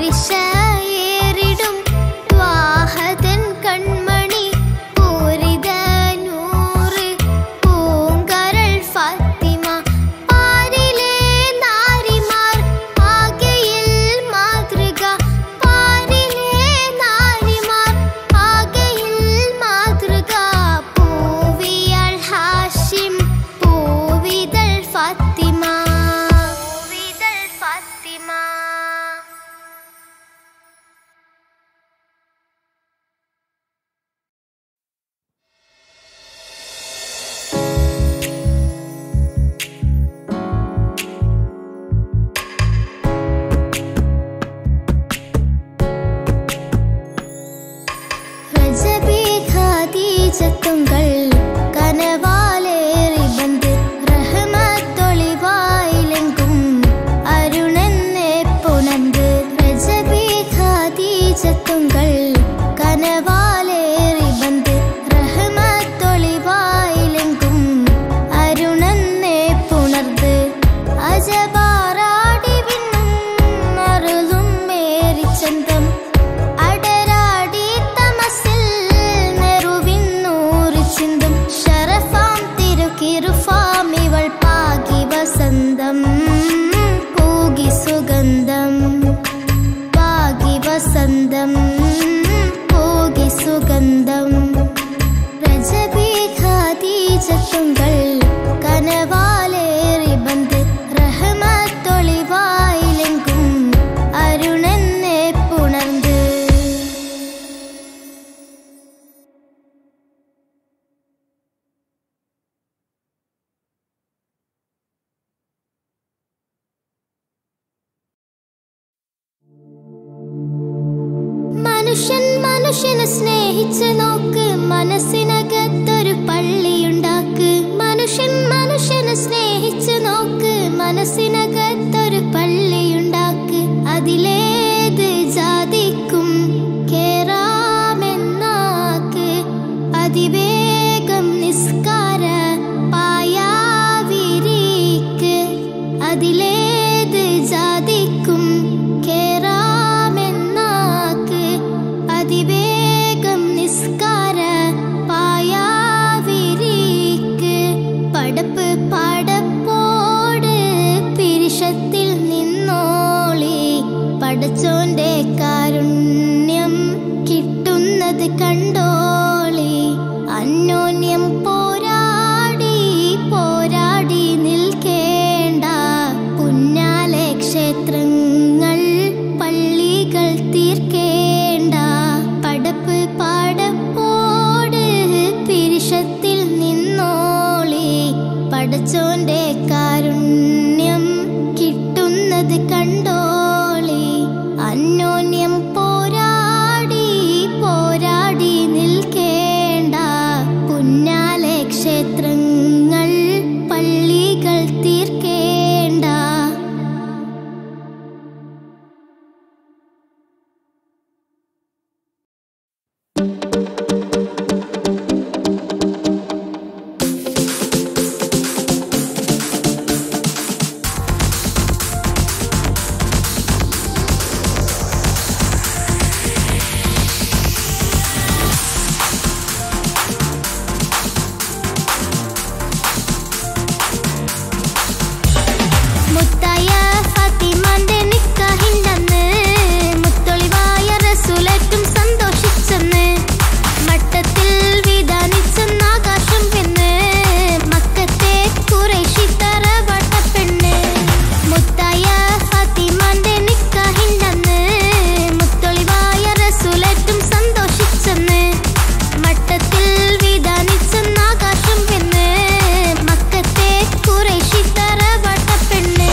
പരിശയേറിടും വാഹതൻ കൺമണി പൂരിത നൂറ് പൂങ്കരൾ ഫാത്തിമ പാരിലെ നാരിമാർ ആകയിൽ മാതൃക പാരിലെ നാരിമാർ ആകയിൽ മാതൃക പൂവിയാൾ ഹാഷിം പൂവിതൾ ഫാത്തിമ പൂവിതൾ ഫാത്തിമ റജബി ഖദീജത്തുങ്കൾ കനവാലേറി ബന്ദ് റഹ്മത്തൊളിവായിലെങ്കും അരുണെന്നെ പുണർന്ന് റജബി ഖദീജത്തുങ്കൾ കനവാലേറി ബന്ദ് റഹ്മത്തൊളിവായിലെങ്കും അരുണെന്നെ പുണർന്ന് അജബാറാടി വിണ്ണും മറുതും മേരിച്ചന്തം അടരാടി തമസിൽ നെറുവിന്നൂറ് ചിന്തും ഷറഫാം തിരുക്കിരുഫാം ഇവൾ പാകി വസന്തം പൂകി സുഗന്ധം പാകി വസന്തം പൂകി സുഗന്ധം രജബി ഖദീജത്തുങ്കൾ കനവാലേറി ബന്ദ് റഹ്മത്തൊളിവായിലെങ്കും അരുണെന്നെ പുണർന്ന് മനുഷ്യൻ മനുഷ്യനെ സ്നേഹിച്ച് നോക്ക് മനസ്സിനകത്തൊരു പള്ളിയുണ്ടാക്ക് മനുഷ്യൻ മനുഷ്യനെ സ്നേഹിച്ച് നോക്ക് മനസ്സിനകത്തൊരു പള്ളിയുണ്ടാക്ക് അതിലേത് ജാതിക്കും കേറാമെന്നാക്ക് അതിവേഗം നിസ്കാര പായാവിരിക്ക് അതിലേത് ജാതിക്കും കേറാമെന്നാക്ക് അതിവേഗം നിസ്കാര പായാവിരിക്ക് പടപ്പ് പടപ്പോട് പിരിഷത്തിൽ നിന്നോളി പടച്ചോന്റെ കാരുണ്യം കിട്ടുന്നത് കണ്ടോളി അന്യോന്യം പോരാടി പോരാടി നിൽക്കേണ്ട പുന്നാലെ ക്ഷേത്രങ്ങൾ പള്ളികൾ തീർക്കേണ്ട പടപ്പ് പാടപ്പോട് പിരിഷത്തിൽ നിന്നോളി പടച്ചോന്റെ കാരുണ്യം കിട്ടുന്നത് കണ്ടോളി അന്യോന്യം പോരാടി പോരാടി നിൽക്കേണ്ട പുന്നാലെ ക്ഷേത്രങ്ങൾ പള്ളികൾ തീർക്കേണ്ട മുത്തായ ഫാത്തിമാന്റെ നിക്കാഹിണ്ടെന്ന് മുത്തൊളിവായ റസൂലേറ്റും സന്തോഷിച്ചെന്ന് മട്ടത്തിൽ വിധാനിച്ചെന്ന് ആകാശം പെണ്ണ് മക്കത്തെ കുറേശി തറവാട്ട പെണ്ണ് മുത്തായ ഫാത്തിമാന്റെ നിക്കാഹിണ്ടെന്ന് മുത്തൊളിവായ റസൂലേറ്റും സന്തോഷിച്ചെന്ന് മട്ടത്തിൽ വിധാനിച്ചെന്ന് ആകാശം പെണ്ണ് മക്കത്തെ കുറേശി തറവാട്ട പെണ്ണ്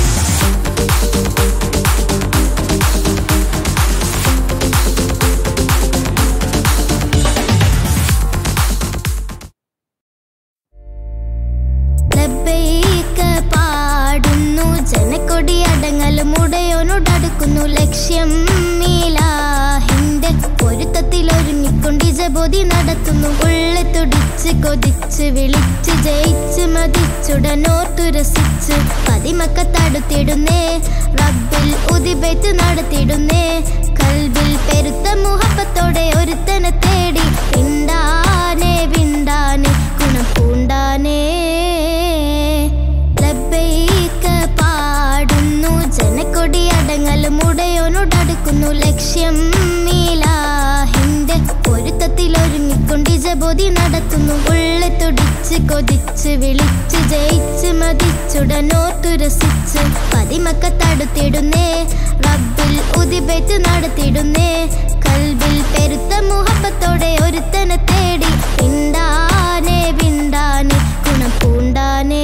ലബ്ബൈക പാടുന്നു ജനക്കൊടി അടങ്ങലും ഉടയോനോടടുക്കുന്നു ലക്ഷ്യം മീലാഹിന്റെ പൊരുത്തത്തിൽ ഒരുങ്ങിക്കൊണ്ട് ജബു നിജബോധി നടത്തുന്നു ഉള്ളി തുടിച്ച് കൊതിച്ച് വിളിച്ച് ജയിച്ച് മതിച്ചുടനോർത്തു രസിച്ച് പതിമക്ക തടുത്തിടുന്നേ റബ്ബിൽ ഉദിബേറ്റ് നടത്തിടുന്നേ കൽബിൽ പെരുത്ത മുഹബത്തോടെ ഒരുത്തനെ തേടി വിണ്ടാനേ വിണ്ടാനേ ഗുണം പൂണ്ടാനേ ലബ്ബൈക പാടുന്നു ജനക്കൊടി അടങ്ങലും ഉടയോനോടടുക്കുന്നു ലക്ഷ്യം മീലാഹിന്റെ പൊരുത്തത്തിൽ ഒരുങ്ങിക്കൊണ്ട് ജബോധി നടത്തുന്നു ഉള്ളി തുടിച്ച് കൊതിച്ച് വിളിച്ച് ജയിച്ച് മതിച്ചുടനോർത്തു രസിച്ച് പതിമക്ക തടുത്തിടുന്നേ റബ്ബിൽ ഉദിബേറ്റ് നടത്തിടുന്നേ കൽബിൽ പെരുത്ത മുഹബത്തോടെ ഒരുത്തനെ തേടി വിണ്ടാനേ വിണ്ടാനേ ഗുണം പൂണ്ടാനേ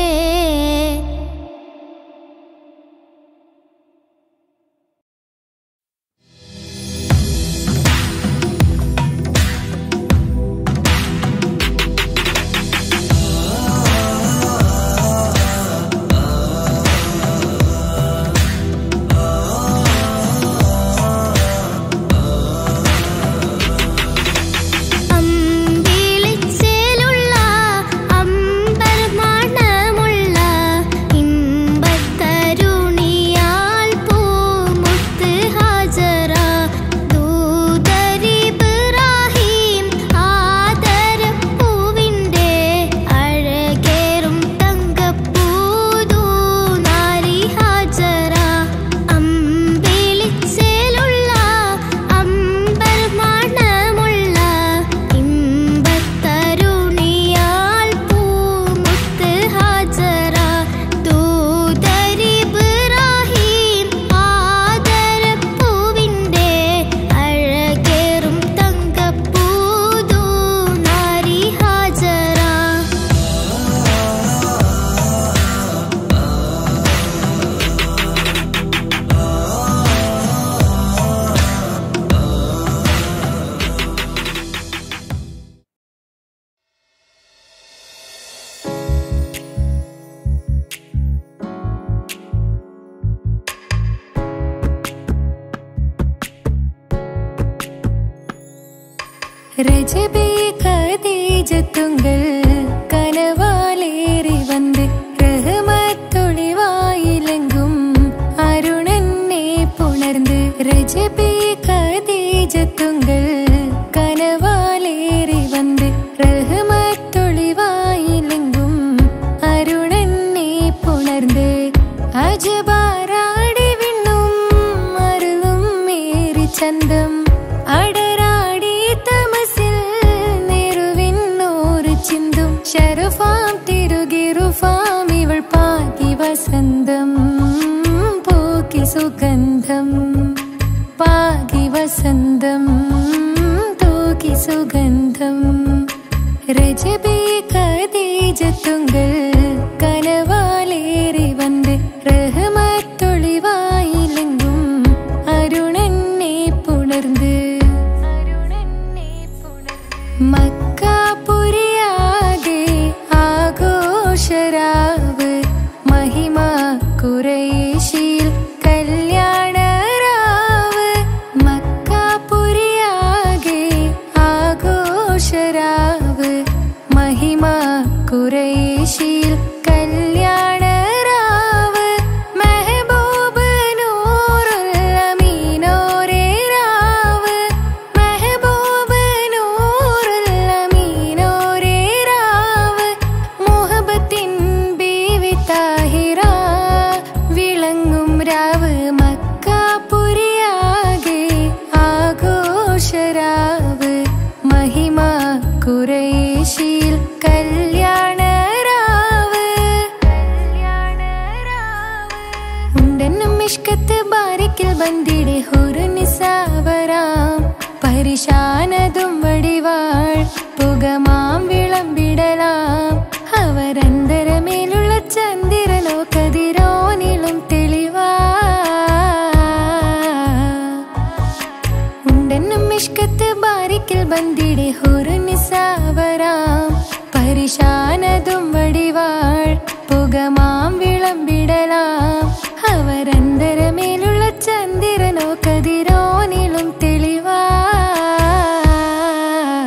അമ്പിളിച്ചേലുള്ള അമ്പർ മണമുള്ള ഇമ്പത്തരുണിയാൽ പൂമുത്ത് ഹാജറ ദൂതരിബ്രാഹിം ആദരപ്പൂവിൻ്റെ അഴകേറും തങ്കപ്പൂതൂ നാരി ഹാജറ അമ്പിളിച്ചേലുള്ള അമ്പർ മണമുള്ള ഇമ്പത്തരുണിയാൽ പൂമുത്ത് ഹാജറ ദൂതരിബ്രാഹിം ആദരപ്പൂവിൻ്റെ അഴകേറും തങ്കപ്പൂതൂ നാരി ഹാജറ രജബേ ഖദീജത്തുങ്കൾ കനവാലേറി വന്ന് റഹ്മത്തൊളിവായിലെങ്കും അരുണനെ പുണർന്ന് രജബേ ഖദീജത്തുങ്കൾ കനവാലേറി വന്ന് റഹ്മത്തൊളിവായിലെങ്കും അരുണനെ പുണർന്ന് അജബാരാടി വിണ്ണും അരുളും മേറി ചന്തം അടരാടി തമസിൽ നെരുവിന്നോറ് ചിന്തും ശരഫാം തിരുകിറുഫാം ഇവൾ പാകി വസന്തം പോക്കി സുഗന്ധം പാകി വസന്തം തൂക്കി സുഗന്ധം രജബേ ഖദീജത്തുങ്കൾ കനവാലേറി വന്ന് റഹ്മത്തൊളിവായിലെങ്കും അരുണനെ പുണർന്ന് മക്കാപുരിയാകെ ആഘോഷരാവ് മഹിമ കുറേശിയിൽ കല്യാണരാവ് മക്കാപുരിയാകെ ആഘോഷരാവ് മഹിമ കുറേശിയിൽ കല്യാണരാവ് മെഹബൂബ് നൂറുൽ അമീനോരേ രാവ് മെഹബൂബ് നൂറുൽ അമീനോരേ രാവ് മുഹബത്തിൻ ബീവി താഹിറ വിളങ്ങും രാവ് മക്കാപുരിയാകെ ആഘോഷരാവ് മഹിമ കുറേശിയിൽ കല്യാണരാവ് ഉണ്ടെന്നും ഇഷ്കത്ത് ബാരിക്കിൽ ബന്ദിടെ ഹുറു നിസാവരാം പരിശാനതും വടിവാൾ പുകമാം വിളമ്പിടലാം അവരന്തരമേലുള്ള ചന്ദ്രനോ കതിരോനിലും തെളിവാ ഉണ്ടെന്നും ഇഷ്കത്ത് ബാരിക്കിൽ ബന്ദിടെ ഹുറു നിസാവരാം പരിശാനതും വടിവാൾ പുകമാം വിളമ്പിടലാം അവരന്തരമേലുള്ള ചന്ദ്രനോ കതിരോനിലും തെളിവാ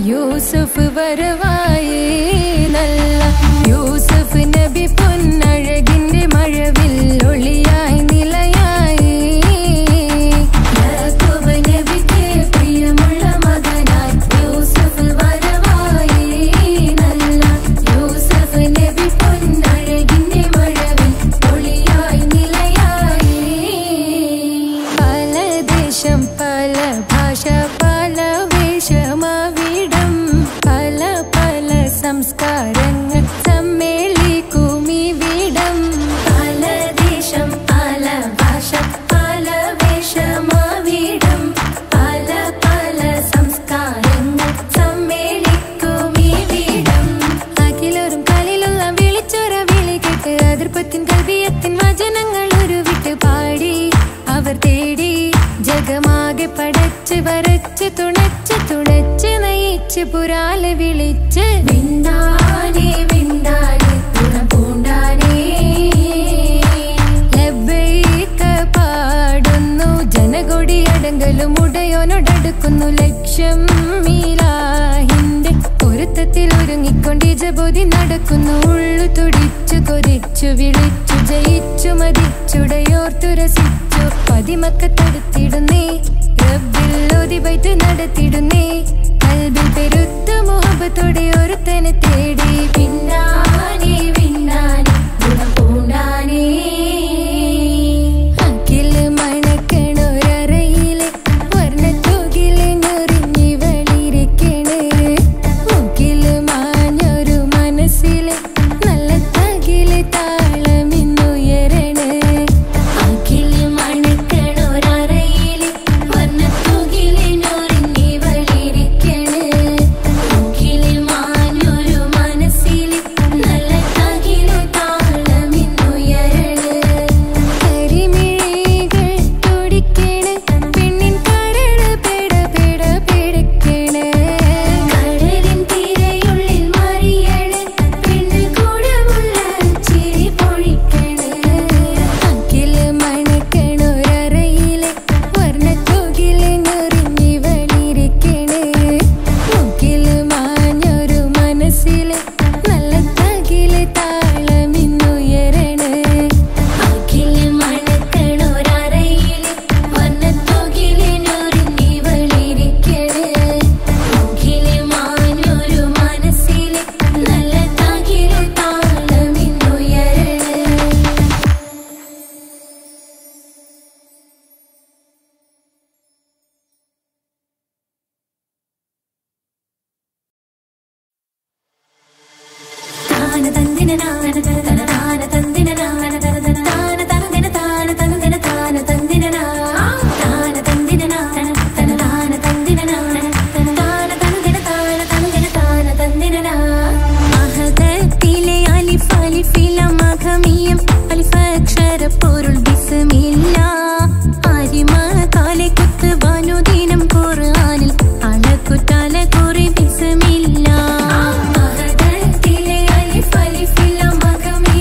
യൂസഫ് വരവായേ നല്ല യൂസഫ് നബി പൊന്നഴകിന്റെ മഴവിൽ ഒളിയായി നിലയായി യാക്കോബ് നബിക്ക് പ്രിയമുള്ള മകനായി യൂസഫ് വരവായി നല്ല യൂസഫ് നബി പൊന്നഴകിന്റെ മഴവിൽ ഒളിയായി നിലയായി പല ദേശം പല ഭാഷ പല വേഷമാവിടം പല പല സംസ്കാരങ്ങൾ സമ്മേളിക്കും ഇവിടം പല ദേശം പല ഭാഷ പല വേഷമാവിടം പല പല സംസ്കാരങ്ങൾ സമ്മേളിക്കും ഇവിടം അഖിലോരും കാലിലുള്ള വിളിച്ചൊര വിളി കേട്ട് അതിർപ്പത്തിൻ കൽവിയത്തിൻ വചനങ്ങൾ ഉരുവിട്ട് പാടി അവർ തേടി ജഗമാകെ പടച്ച് വരച്ച് തുണച്ച് തുണച്ച് നയിച്ച് പുരാല് വിളിച്ച് വിണ്ടാനെ വിണ്ടാനെ തുണ പൂണ്ടാനേ ലബ്ബൈക പാടുന്നു ജനകൊടി അടങ്കലും ഉടയോനോടടുക്കുന്നു ലക്ഷ്യം മീലാഹിന്റെ പൊരുത്തത്തിൽ ഒരുങ്ങിക്കൊണ്ട് ജബോധി നടക്കുന്നു ഉള്ളു തുടിച്ചു കൊതിച്ചു വിളിച്ചു ജയിച്ചു മതിച്ചുടയോർത്തു രസിച്ചു പതിമക്കത്തടുത്തിടുന്നേ റബ്ബിൽ ഒതിബൈത്ത് നടത്തിടുന്നേ കൽബിൽ പെരുത്ത മുഹബത്തോടെ ഒരുത്തനെ തേടി പിന്നാനെ പിന്നാനെ ഗുണം പൂണ്ടാനേ അഖില് മണക്കണൊരറയില് വർണ്ണത്തൂകില് ഞൊറിഞ്ഞി വെളിരിക്കണ് മുക്കില് മാഞ്ഞൊരു മനസ്സില് നല്ല തകില് താളമിന്നുയരണ അഖില് മണക്കണൊരറയില് വർണ്ണത്തൂകില് ഞൊറിഞ്ഞി വെളിരിക്കണ് മുക്കില് മാഞ്ഞൊരു മനസ്സില് നല്ല തകില് താളമിന്നുയരണ കരിമിഴികൾ തുടിക്കണ് പെണ്ണിൻ കരള് പെട പെട പിടക്കണ് കടലിൻ തിരയുള്ളിൽ മറിയണ് പെണ്ണ് കൂടമുള്ള ചിരി പൊഴിക്കണ് അക്കില് മണക്കണൊരറയില് വർണ്ണത്തൂകില് ഞൊറിഞ്ഞി വളിരിക്കണ് മുക്കില് മാഞ്ഞൊരു മനസ്സില് നല്ല തകില് താളമിന്നുയരണ അഖില് മണക്കണൊരറയില് വർണ്ണത്തൂകില് ഞൊറിഞ്ഞി വളിരിക്കണ് മുക്കില് മാഞ്ഞൊരു മനസ്സില് നല്ല തകില് താളമിന്നുയരണ താന തന്ദിന നാന തന താന തന്ദിന നാന തന താന തന്ദിന താന തന്ദിന താന തന്ദിന നാ താന തന്ദിന നാന തന താന തന്ദിന നാന തന താന തന്ദിന താന തന്ദിന താന തന്ദിന നാ അഹദത്തിലെ അലിഫ് അലിഫില മഖമിയം അലിഫ് അക്ഷര പൊരുൾ ബിസ്മില്ല ആരിമ കാലെ കുത്ത് വാനുദീനം ഖുർആനിൽ അളക്കുതല കുറി ബിസ്മില്ല അഹദത്തിലെ അലിഫ് അലിഫില മഖമിയം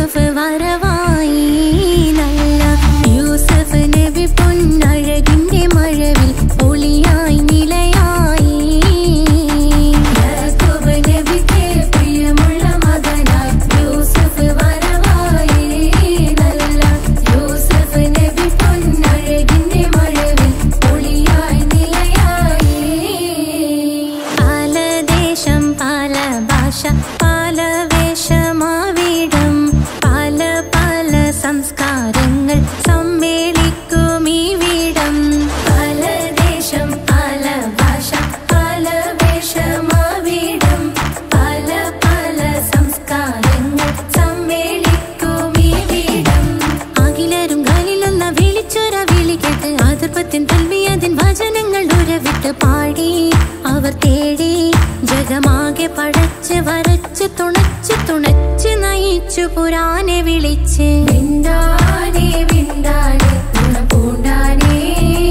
യൂസഫ് വരവായി നല്ല യൂസഫ് നബി പൊന്നഴകിന്റെ മഴവിൽ ഒളിയായി നിലയായി യാക്കൂബ് നബിക്ക് പ്രിയമുള്ള മകനായി യൂസഫ് വരവായി നല്ല യൂസഫ് നബി പൊന്നഴകിന്റെ മഴവിൽ ഒളിയായി നിലയായി പല ദേശം പല ഭാഷ പല വേഷമാവിടം പല പല സംസ്കാരങ്ങൾ സമ്മേളിക്കും ഈ വീടം പല ദേശം പല ഭാഷ പല വേഷമാവിടം പല പല സംസ്കാരങ്ങൾ സമ്മേളിക്കും ഈ വീടം അഖിലരും കാലിലൊന്ന വിളിച്ചൊര വിളി കേട്ട് ആതിർപ്പത്തിൻ തൽവിയതിൻ വചനങ്ങൾ ഉരവിട്ട് പാടി അവർ തേടി ജഗമാകെ പടച്ച് വരച്ച് തുണച്ച് തുണച്ച് നയിച്ചു പുരാനെ വിളിച്ച് വിണ്ടാനെ വിണ്ടാനെ പൂണ്ടാനേ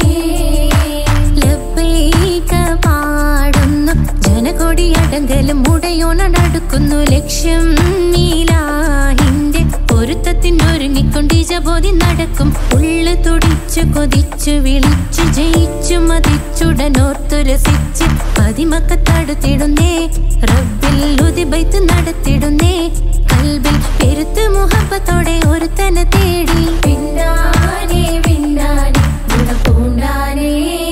ലബ്ബൈക പാടുന്നു ജനകൊടിയടങ്കലും മുടയോണടുക്കുന്നു ലക്ഷ്യം നീലാഹിന്റെ പൊരുത്തത്തിനൊരുങ്ങിക്കൊണ്ട് ജബോധി നടക്കും ഉള്ളു തുടിച്ചു കൊതിച്ചു വിളിച്ചു ജയിച്ചു മതിച്ചുടനോർത്തു രസിച്ച് പതിമക്കത്തടുത്തിടുന്നേ റബ്ബിൽ ഉദിബൈത്ത് നടത്തിടുന്നേ കൽബിൽ പെരുത്ത് മുഹബത്തോടെ ഒരുത്തനെ തേടി പിന്നാനെ പിന്നാനെ ഗുണപൂണ്ടാനേ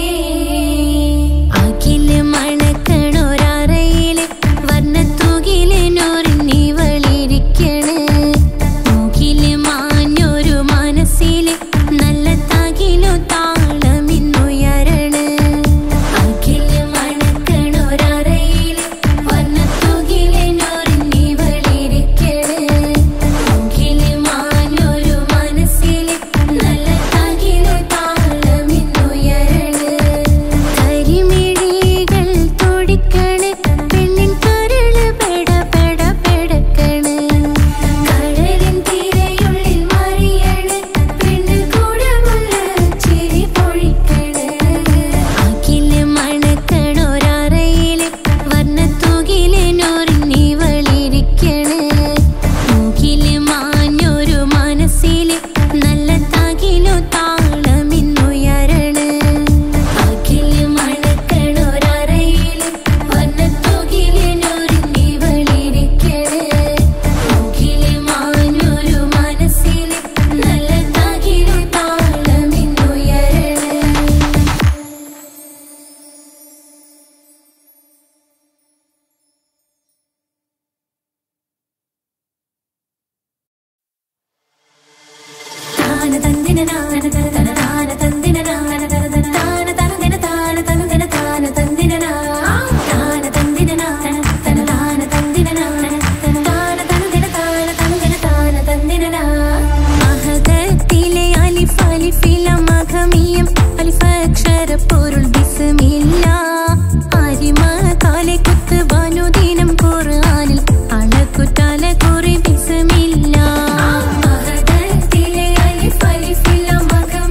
അഖില് മണക്കണൊരറയില് വർണ്ണത്തൂകില് നൂറിനിവളിരിക്കണ് മൂക്കില് മാഞ്ഞൊരു മനസ്സില് നല്ല തകിലു താളമിന്നുയരണ് അഖില് മണക്കണൊരറയില് വർണ്ണത്തൂകില് നൂറിനിവളിരിക്കണ് മൂക്കില് മാഞ്ഞൊരു മനസ്സില് നല്ല തകിലു താളമിന്നുയരണ് കരിമിഴികൾ തുടിക്കണ് പെണ്ണിൻ കരള് പെട പെട പെടക്കണ് കടലിൻ തിരയുള്ളിൽ മറിയണ് പെണ്ണ് കൂടമുള്ള ചിരി പൊഴിക്കണ് അഖില് മണക്കണൊരറയില് വർണ്ണത്തൂകില് നൂറിനിവളിരിക്കണ് മൂക്കില് മാഞ്ഞൊരു മനസ്സില് നല്ല തകിലു താളമിന്നുയരണ് അഖില് മണക്കണൊരറയില് വർണ്ണത്തൂകില് നൂറിനിവളിരിക്കണ് മൂക്കില് മാഞ്ഞൊരു മനസ്സില് നല്ല തകിലു താളമിന്നുയരണ് താന തന്ദിന നാന തന തന താന തന്ദിന നാന തന തന താന തന്ദിന താന തന്ദിന താന തന്ദിന നാ താന തന്ദിന നാന തന താന തന്ദിന നാന തന താന തന്ദിന താന തന്ദിന താന തന്ദിന നാ അഹദത്തിലെ അലിഫ് അലിഫില മഖമിയം അലിഫ് അക്ഷര പൊരുൾ ബിസ്മില്ല അരിമ കാലെ കുത്ത് വനുദിനം ഖുർആനിൽ അളക്കുതല കുറി ബിസ്മില്ല അഹദത്തിലെ അലിഫ് അലിഫില മഖമിയം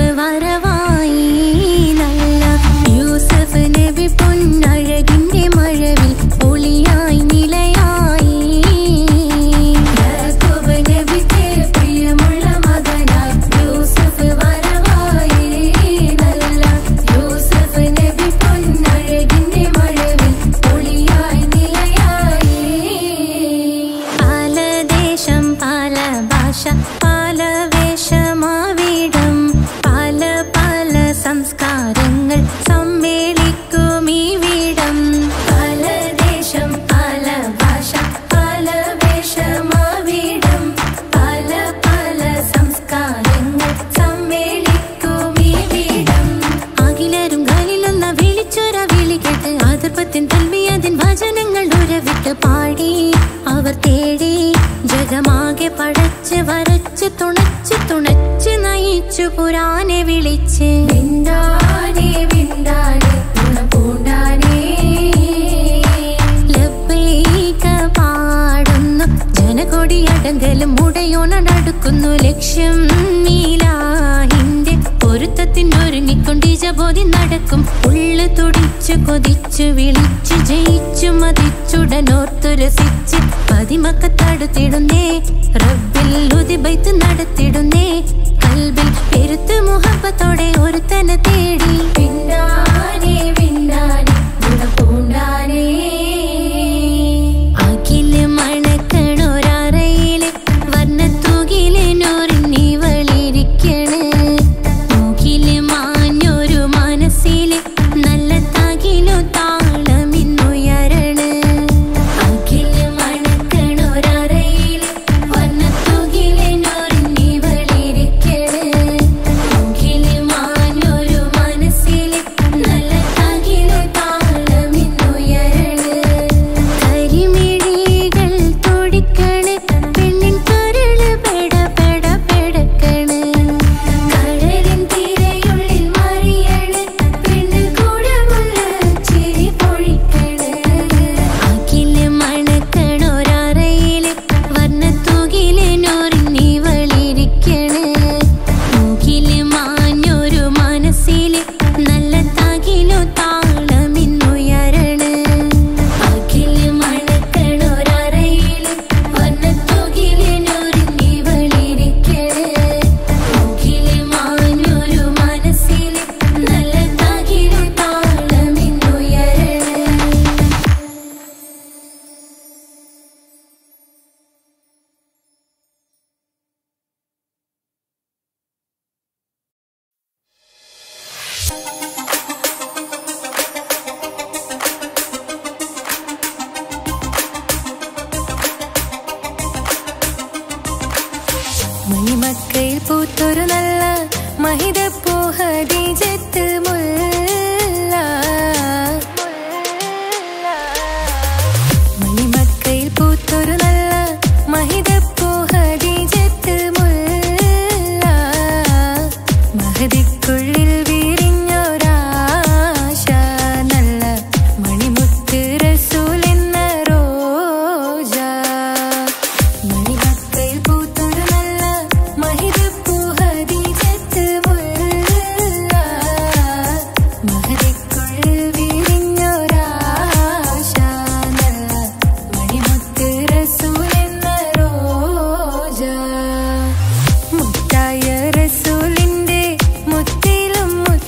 യൂസഫ് വരവായി നല്ല യൂസഫ് നബി പൊന്നഴകിന്റെ മഴവിൽ ഒളിയായി നിലയായി യാക്കൂബ് നബിക്ക് പ്രിയമുള്ള മകനായി യൂസഫ് വരവായി നല്ല യൂസഫ് നബി പൊന്നഴകിന്റെ മഴവിൽ ഒളിയായി നിലയായി പല ദേശം പല ഭാഷ പല വേഷമാവിടം പല പല സംസ്കാരങ്ങൾ സമ്മേളിക്കും ഈ വീടം പല ദേശം പല ഭാഷ പല വേഷമാവിടം പല പല സംസ്കാരങ്ങൾ സമ്മേളിക്കും ഈ വീടം അഖിലരും കാലിലൊന്ന വിളിച്ചൊര വിളി കേട്ട് ആദർഭത്തിൻ തൽവിയതിൻ വചനങ്ങൾ ഉരവിട്ട് പാടി അവർ തേടി ജഗമാകെ പടച്ച് വരച്ച് തുണച്ച് തുണച്ച് നയിച്ചു പുരാനെ വിളിച്ച് വിണ്ടാനെ വിണ്ടാനെ ഗുണപൂണ്ടാനേ ലബ്ബൈക പാടുന്നു ജനകൊടിയടങ്കലും മുടയോണടുക്കുന്നു ലക്ഷ്യം നീലാഹിന്റെ പൊരുത്തത്തിനൊരുങ്ങിക്കൊണ്ടിജബോധി നടക്കും ഉള്ളു തുടിച്ചു കൊതിച്ചു വിളിച്ചു ജയിച്ചു മതിച്ചുടനോർത്തു രസിച്ച് പതിമക്കത്തടുത്തിടുന്നേ റബ്ബിൽ ഉതിബൈത്ത് നടത്തിടുന്നേ കൽബിൽ പെരുത്ത് മുഹബത്തോടെ ഒരുത്തനെ തേടി പിന്നാനെ പിന്നാനെ ഗുണപൂണ്ടാനേ അഖില് മണക്കണൊരറയില് വർണ്ണത്തൂകില് നൂറിനിവളിരിക്കണ് മൂക്കില് മാഞ്ഞൊരു മനസ്സില് നല്ല തകിലു താളമിന്നുയരണ് അഖില് മണക്കണൊരറയില് വർണ്ണത്തൂകില് നൂറിനിവളിരിക്കണ് മൂക്കില് മാഞ്ഞൊരു മനസ്സില് നല്ല തകിലു താളമിന്നുയരണ് കരിമിഴികൾ തുടിക്കണ് പെണ്ണിൻ കരള് പെട പെട പെടക്കണ് കടലിൻ തിരയുള്ളിൽ മറിയണ് പെണ്ണ് കൂടമുള്ള ചിരി പൊഴിക്കണ് അഖില് മണക്കണൊരറയില് വർണ്ണത്തൂകില് നൂറിനിവളിരിക്കണ് മൂക്കില് മാഞ്ഞൊരു മനസ്സില് നല്ല തകിലു താളമിന്നുയരണ് അഖില് മണക്കണൊരറയില് വർണ്ണത്തൂകില് നൂറിനിവളിരിക്കണ് മൂക്കില് മാഞ്ഞൊരു മനസ്സില് നല്ല തകിലു താളമിന്നുയരണ് മണിമക്കയിൽ പൂത്തൊരു നല്ല മഹിതപ്പൂ ഹദീജത്ത് മുല്ല മണിമക്കയിൽ പൂത്തൊരു നല്ല മഹിതപ്പൂ ഹദീജത്ത് മുല്ല മഹദിക്കുള്ളിൽ വിരിഞ്ഞൊരാശ നല്ല മണിമുത്ത് റസൂൽ എന്ന റോജ മണിമക്കയിൽ പൂത്തൊരു നല്ല മഹിതപ്പൂ ഹദീജത്ത് മുല്ല മഹദിക്കുള്ളിൽ വിരിഞ്ഞൊരാശ നല്ല മണിമുത്ത് റസൂൽ എന്ന റോജ മുത്തായ റസൂലിന്റെ മുത്തിലും മുത്ത്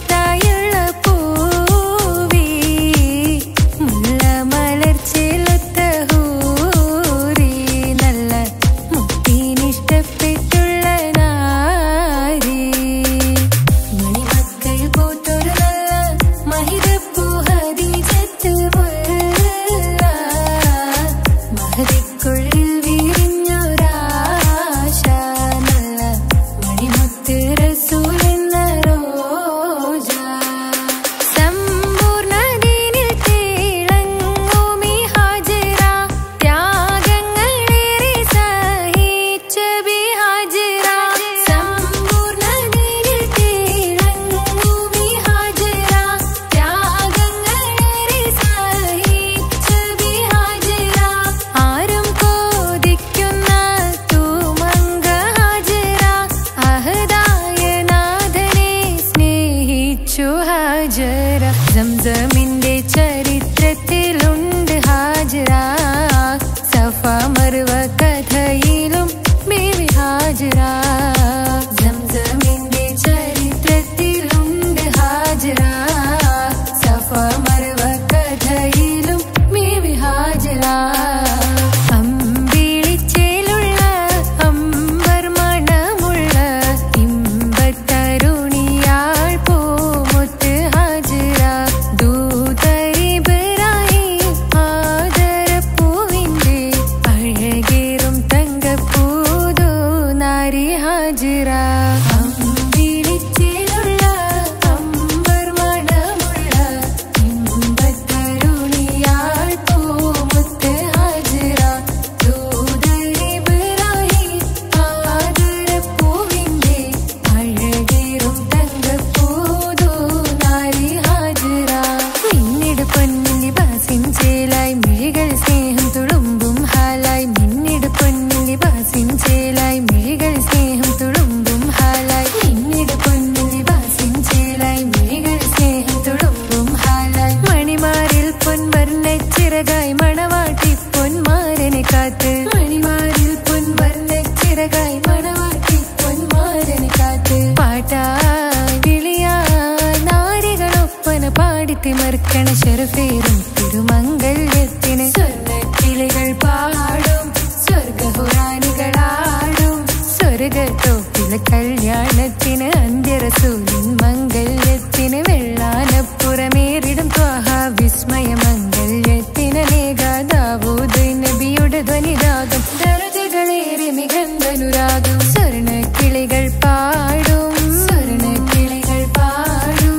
സംസമിന്റെ ചരിത്രത്തിലുണ്ട് ഹാജറ സഫ മറുവ കഥയിലും ബേബി ഹാജറ സംസമിന്റെ ചരിത്രത്തിലുണ്ട് ഹാജറ സഫ മറുവ കഥയിലും ബേബി ഹാജറ അമ്പിളിച്ചേലുള്ള അമ്പർ മണമുള്ള ഇമ്പത്തരുണിയാൾ പൂമുത്ത് ഹാജറ ദൂതരിബറായി ആദരപ്പൂവിന്റെ അഴകേറും തങ്കപ്പൂതോ നാരി ഹാജറ അമ്പിളിച്ചേലുള്ള അമ്പർ മണമുള്ള ഇമ്പത്തരുണിയാൾ പൂമുത്ത് ഹാജറ ദൂതരിബറായി ആദരപ്പൂവിന്റെ അഴകേറും തങ്കപ്പൂതോ നാരി ഹാജറ മിന്നിട് പൊന്നിന്റെ ബാസിൻ ചേലായി മിഴികൾ സ്നേഹം തുളുമ്പും ഹാലായി മിന്നിട് പൊന്നിന്റെ ബാസിൻ ചേലായി മിഴികൾ സ്നേഹം തുളുമ്പും ഹാലായി മിന്നിട് പൊന്നിന്റെ ബാസിൻ ചേലായി മിഴികൾ സ്നേഹം തുളുമ്പും ഹാലായി മണിമാരിൽ പൊൻവർണ്ണ ചിറകായി മണവാട്ടി പൊന്മാരനെ കാത്ത് മണിമാരിൽ പൊൻവർണ്ണ ചിറകായി മണവാട്ടി പൊന്മാരനെ കാത്ത് പാട്ടായി വിളിയായി നാരികളൊപ്പന പാടിത്തിമർക്കണ ശരഫേറും തിരുമംഗല്യത്തിന് സ്വർണ്ണ കിളികൾ പാടും സ്വർഗഹുറാനികളാടും സ്വർഗത്തോപ്പിലെ കല്യാണത്തിന് അന്ത്യരസൂലിൻ മംഗല്യത്തിന് വെള്ളാനപ്പുറമേറിടും ത്വാഹ വിസ്മയ മംഗല്യത്തിന് നേകാദാവൂദ് നബിയുടെ ധ്വനിരാഗം ദരജകളേറെ മികന്തനുരാഗം സ്വർണ്ണ കിളികൾ പാടും സ്വർണ്ണ കിളികൾ പാടും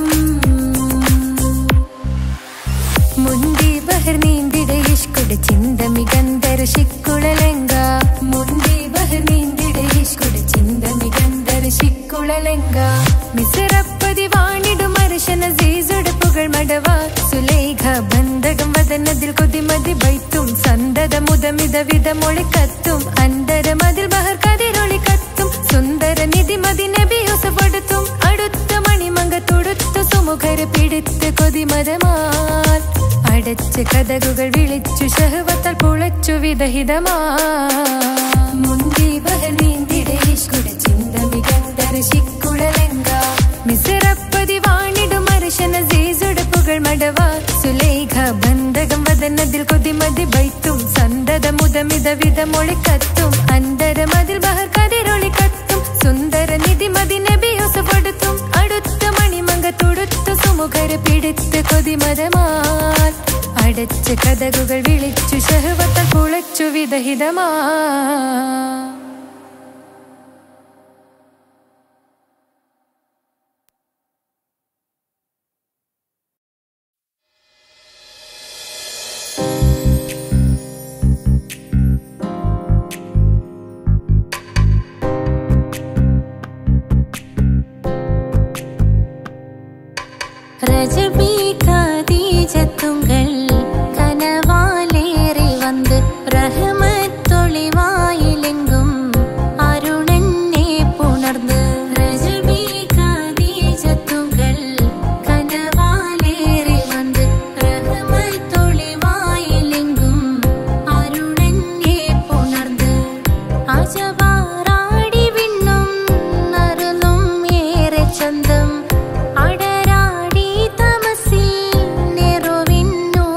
മുന്തി ബഹർ നീന്തിട ഇഷ്കുട ചിന്ത മികന്തര ശിക്കുളലങ്ക മുന്തി ബഹർ നീന്തിട ഇഷ്കുട ചിന്ത മികന്തര ശിക്കുളലങ്ക മിസറപ്പതി വാണിടും അർശന സീസുട പുകൾ മടവ സുലേഖ ബന്ധകം വദനതിൽ കൊതിമതി ബൈത്തും സന്തത മുതമിത വിധ മൊളി കത്തും അന്തര മതിൽ ബഹർ കതിരൊളി കത്തും സുന്ദര നിധി മതി നബി യൂസഫടുത്തും അടുത്ത മണിമങ്ക തൊടുത്തു സുമുഖര പിടിത്ത് കൊതിമതമാൽ അടച്ച് കഥകുകൾ വിളിച്ചു ഷഹവത്താൽ പുളച്ചു വിദഹിതമാ മുന്തി ബഹർ നീന്തിട ഇഷ്കുട ചിന്ത മികന്തര ശിക്കുളലങ്ക മിസറപ്പതി വാണിടും അർശന സീസുട പുകൾ മടവ സുലേഖ ബന്ധകം വദനതിൽ കൊതിമതി ബൈത്തും സന്തത മുതമിത വിധ മൊളി കത്തും അന്തര മതിൽ ബഹർ കതിരൊളി കത്തും സുന്ദര നിധി മതി നബി യൂസഫടുത്തും അടുത്ത മണിമങ്ക തൊടുത്തു സുമുഖര പിടിത്ത് കൊതിമതമാൽ അടച്ച് കഥകുകൾ വിളിച്ചു ഷഹവത്താൽ കുളച്ചു വിദഹിതമാ ரஜபி கதீஜத்துங்கள் கனவாலேறி வந்து ரஹமத்தொளிவாயிலெங்கும் அருணன்னே புணர்ந்து ரஜபி கதீஜத்துங்கள் கனவாலேறி வந்து ரஹமத்தொளிவாயிலெங்கும் அருணன்னே புணர்ந்து അജവാറാടി വിണ്ണും നറുന്നും ഏറെ ചന്തം അടരാടി തമസിൽ നെറുവിന്നു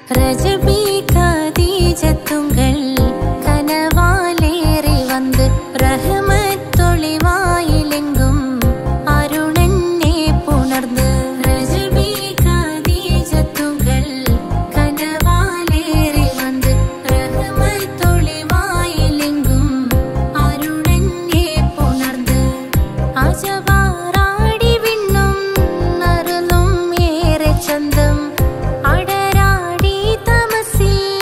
രജബി ഖദീജത്തുങ്കൾ കനവാലേറി വന്ന് റഹ്മത്തൊളിവായിലെങ്കും അരുണനെ പുണർന്ന് രജബി ഖദീജത്തുങ്കൾ കനവാലേറി വന്ന് റഹ്മത്തൊളിവായിലെങ്കും അരുണനെ പുണർന്ന് അജവാറാടി വിണ്ണും നറുന്നും ഏറെ ചന്തം അടരാടി തമസിൽ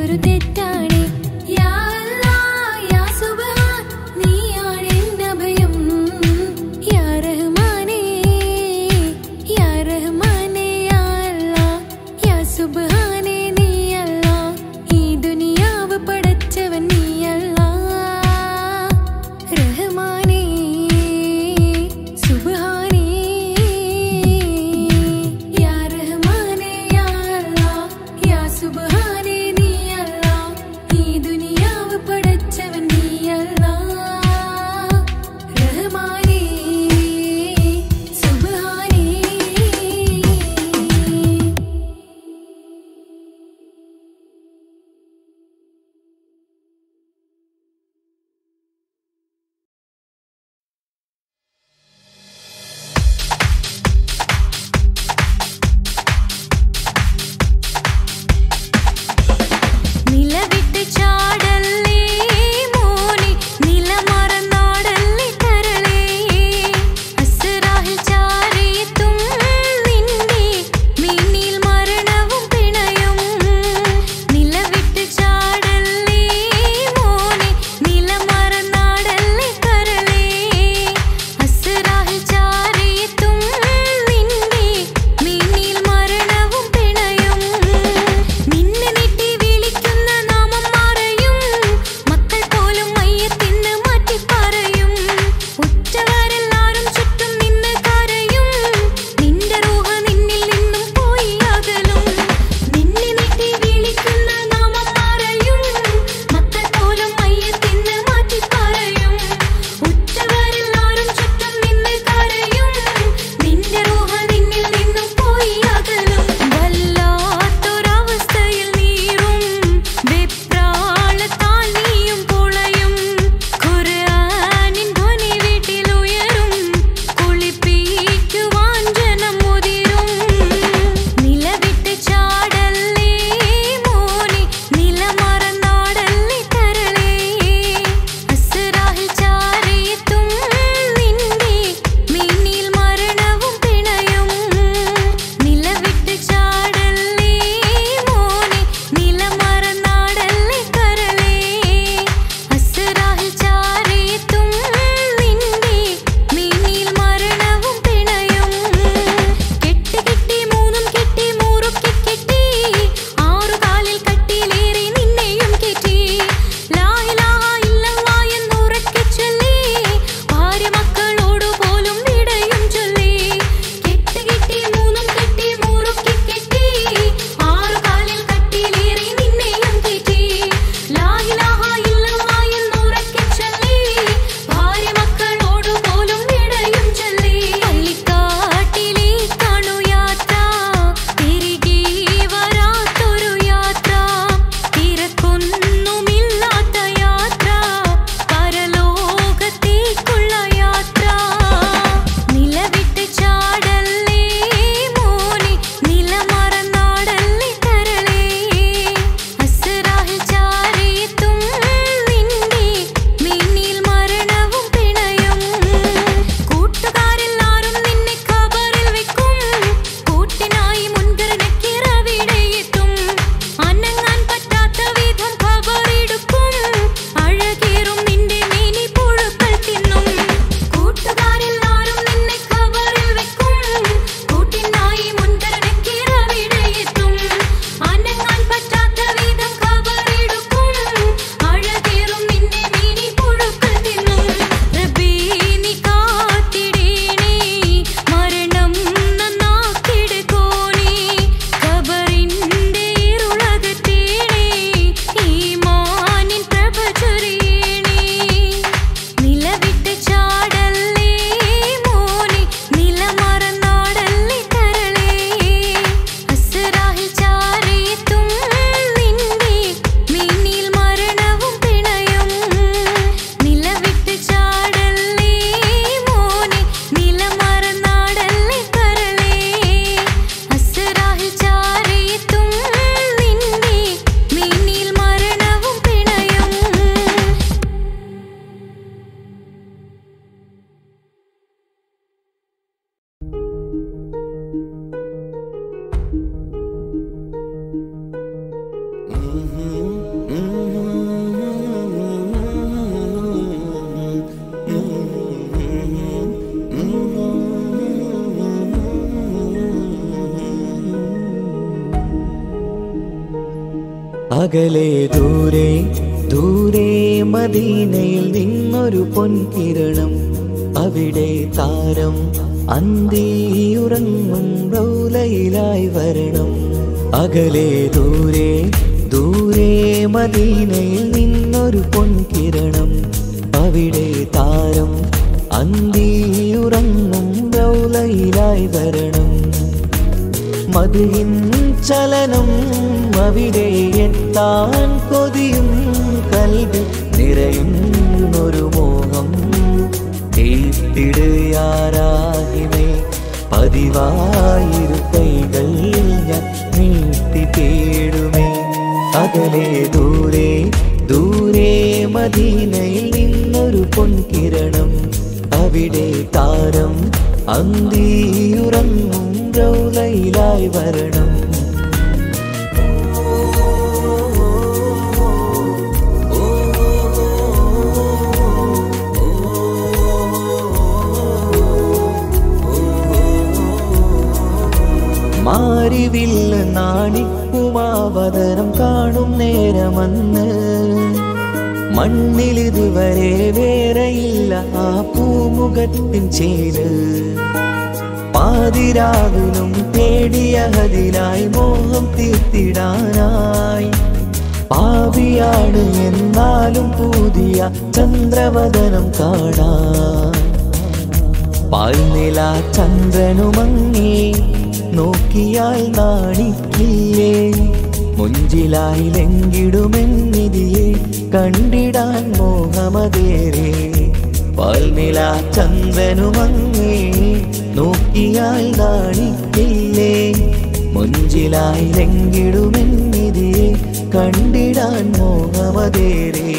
അതൊരു തെറ്റാണ് യാ അല്ലാഹ്, യാ സുബ്ഹാൻ, നീയാണ് എന്റെ അഭയം. യാ റഹ്മാനേ, യാ റഹ്മാനേ, യാ അല്ലാഹ്, യാ സുബ്ഹാനേ, നീയല്ലാഹ്. ഈ ദുനിയാവ് പടച്ചവൻ നീയല്ലാഹ്. റഹ്മാനേ, സുബ്ഹാനേ, യാ റഹ്മാനേ, യാ അല്ലാഹ്, യാ സുബ്ഹാനേ, നീയല്ലാഹ്. അകലെ ദൂരെ ദൂരെ മദീനയിൽ നിന്നൊരു പൊൻകിരണം അവിടെ താരം അന്തിയുറങ്ങും റൗലയിലായി വരണം അകലെ ദൂരെ ദൂരെ മദീനയിൽ നിന്നൊരു പൊൻകിരണം അവിടെ താരം അന്തിയുറങ്ങും റൗലയിലായി വരണം മതിയിൻ ചലനം അവിടെ എത്താൻ കൊതിയും കൽവി നിറയുന്നൊരു മോഹം തീർത്തിടുയാരാഹിമേ പതിവായിരു കൈകൾ ഞാൻ നീട്ടി തേടുമേ അകലെ ദൂരെ ദൂരെ മദീനയിൽ നിന്നൊരു പൊൻകിരണം അവിടെ താരം അന്തിയുറങ്ങും റൗലയിലായി വരണം മാറിവില്ല് നാണിക്കുമാവതരം കാണും നേരമന്ന് മണ്ണിലിതുവരെ വേറെയില്ല ആ പൂമുഖത്തിൻ ചേര് പാതിരാവിലും തേടിയ ഹതിലായി മോഹം തീർത്തിടാനായി പാവിയാണ് എന്നാലും പുതിയ ചന്ദ്രവദനം കാണാൻ പാൽനില ചന്ദ്രനുമങ്ങി നോക്കിയാൽ നാണിക്കില്ലേ മുഞ്ചിലായി ലങ്കിടുമെന്നിതിയെ കണ്ടിടാൻ മോഹമതേരെ പാൽനില ചന്ദ്രനുമങ്ങി നോക്കിയാൽ നാണിക്കില്ലേ മുഞ്ചിലായി ലങ്കിടുമെന്നിതിയെ കണ്ടിടാൻ മോഹമതേരേ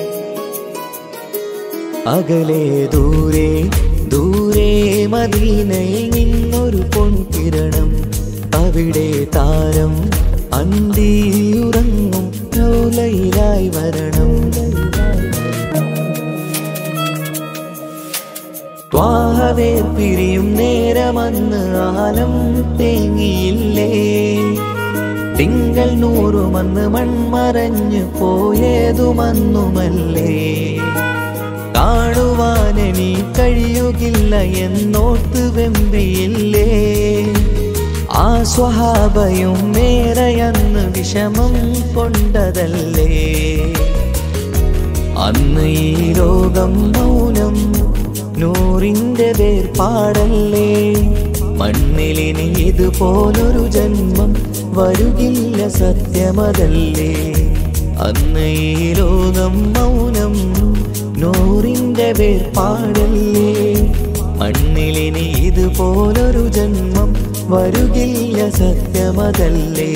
അകലെ ദൂരെ ദൂരെ മദീനയിൽ നിന്നൊരു പൊൻകിരണം അവിടെ താരം അന്തിയുറങ്ങും റൗലയിലായി വരണം ത്വാഹവേ പിരിയും നേരമന്ന് ആലം തേങ്ങിയില്ലേ തിങ്കൾ നൂറുമന്ന് മൺമറഞ്ഞു പോയതുമന്നുമല്ലേ കാണുവാനെനി കഴിയുകില്ല എന്നോർത്ത് വെമ്പിയില്ലേ ആ സ്വഹാബയും മേറയന്ന് വിഷമം കൊണ്ടതല്ലേ അന്ന് ഈ ലോകം മൗനം നൂറിന്റെ വേർപാടല്ലേ മണ്ണിലിനി ഇതുപോലൊരു ജന്മം വരുകില്ല സത്യമതല്ലേ അന്ന് ഈ ലോകം മൗനം നൂറിന്റെ വേർപാടല്ലേ മണ്ണിലിനി ഇതുപോലൊരു ജന്മം വരുകില്ല സത്യമതല്ലേ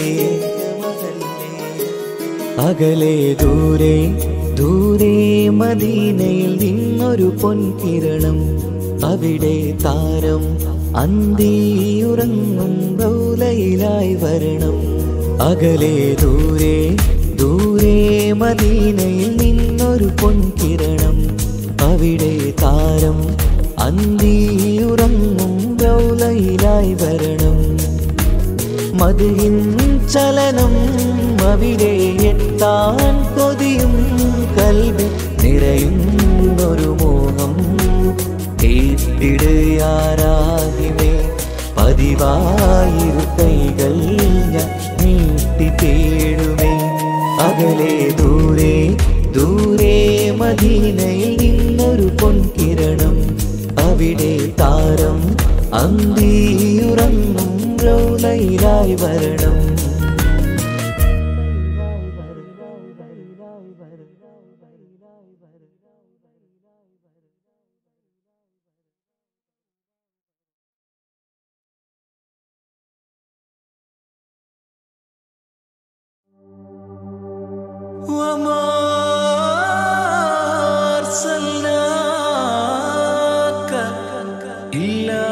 അകലെ ദൂരെ ദൂരെ മദീനയിൽ നിന്നൊരു പൊൻകിരണം അവിടെ താരം അന്തിയുറങ്ങും റൗലയിലായി വരണം അകലെ ദൂരെ ദൂരെ മദീനയിൽ നിന്നൊരു പൊൻകിരണം അവിടെ താരം അന്തിയുറങ്ങും റൗലയിലായി വരണം മതിയിൻ ചലനം അവിടെ എത്താൻ കൊതിയും കൽവി നിറയുന്നൊരു മോഹം കേട്ടിടുയാരാഹിമേ പതിവായിരു കൈകൾ ഞാൻ നീട്ടി തേടുമേ അകലെ ദൂരെ ദൂരെ മദീനയിൽ നിന്നൊരു പൊൻകിരണം അവിടെ താരം അന്തിയുറങ്ങും റൗലയിലായി വരണം وما أرسلناك إلا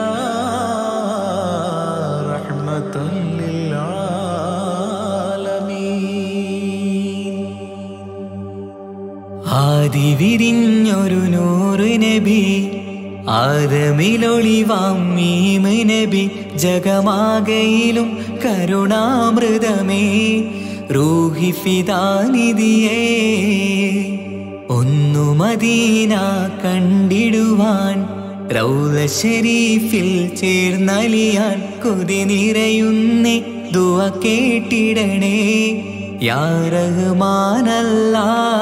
رحمة للعالمين ആദി വിരിഞ്ഞൊരു നൂറ് നബി ആദമിലൊളിവാം മീമ് നബി ജഗമാകയിലും കരുണാമൃതമേ റൂഹി ഫിദാനിധിയേ ഒന്നു മദീന കണ്ടിടുവാൻ റൗല ഷരീഫിൽ ചേർന്നലിയാൻ കൊതി നിറയുന്നേ ദുവ കേട്ടിടണേ യാ റഹ്മാനല്ല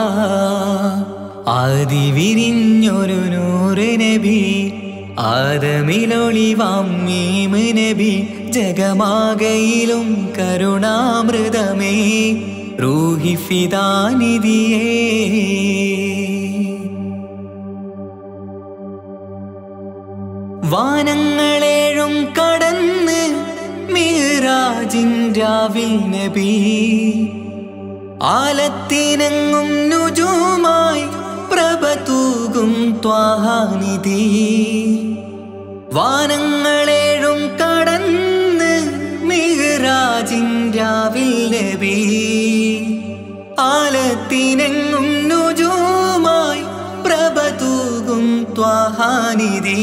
ആദി വിരിഞ്ഞൊരു നൂറ് നബി ആദമിലൊളിവാം മീമ് നബി ജഗമാകയിലും കരുണാമൃതമേ റൂഹി ഫിദാനിധിയേ വാനങ്ങളേഴും കടന്ന് മീറാജിൻ രാവിൽ നബി ആലത്തിനങ്ങും നുജുമായി പ്രഭ തൂകും ത്വാഹാനിധി വാനങ്ങളേഴും കടന്ന് മിഹ്റാജിൻ രാവിൽ നബി ആലത്തിനെങ്ങും നുജുമായി പ്രഭ തൂകും ത്വാഹാനിധി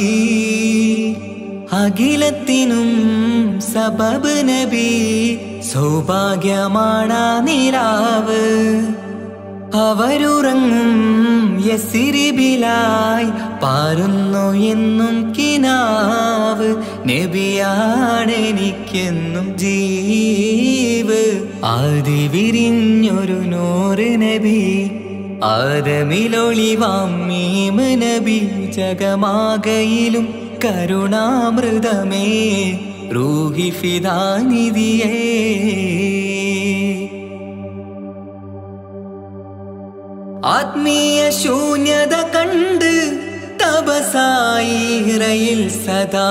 അഖിലത്തിനും സബബ് നബി സൗഭാഗ്യമാണ നിലാവ് അവരുറങ്ങും യസിരിബിലായി പാരുന്നു എന്നും കിനാവ് നബിയാണെനിക്കെന്നും ജീവ് ആദി വിരിഞ്ഞൊരു നൂറ് നബി ആദമിലൊളിവാം മീമ് നബി ജഗമാകയിലും കരുണാമൃതമേ റൂഹി ഫിദാനിധിയേ ആത്മീയ ശൂന്യത കണ്ട് തപസായി ഇറയിൽ സദാ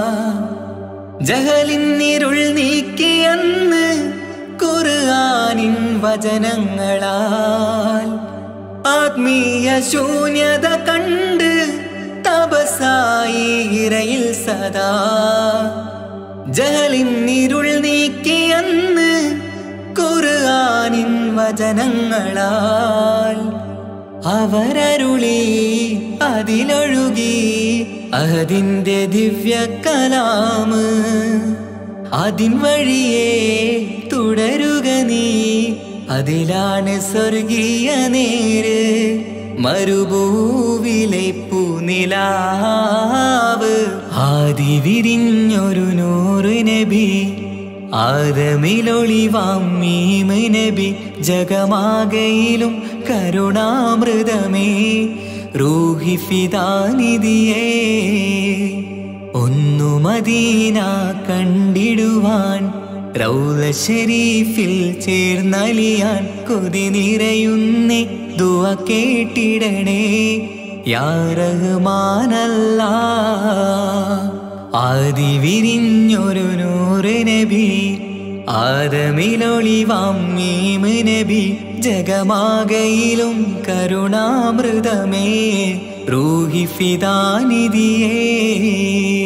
ജഹലിന്നിരുൾ നീക്കിയന്ന് ഖുർആനിൻ വചനങ്ങളാൽ ആത്മീയ ശൂന്യത കണ്ട് തപസായി ഇറയിൽ സദാ ജഹലിന്നിരുൾ നീക്കിയന്ന് ഖുർആനിൻ വചനങ്ങളാൽ അവരരുളി അതിലൊഴുകി അഹദിന്റെ ദിവ്യ കലാമ് അതിൻ വഴിയേ തുടരുക നീ അതിലാണ് സ്വർഗീയ നേര് മരുഭൂവിലെ പൂനിലാവ് ആദി വിരിഞ്ഞൊരു നൂറ് നബി ആദമിലൊളിവാം മീമ് നബി ജഗമാകയിലും കരുണാമൃതമേ റൂഹി ഫിദാനിധിയേ ഒന്നു മദീന കണ്ടിടുവാൻ റൗല ഷരീഫിൽ ചേർന്നലിയാൻ കൊതി നിറയുന്നേ ദുവ കേട്ടിടണേ യാ റഹ്മാനല്ല ആദി വിരിഞ്ഞൊരു നൂറ് നബി ആദമിലൊളിവാം മീമ് നബി ജഗമാകയിലും കരുണാമൃതമേ റൂഹി ഫിദാനിധിയേ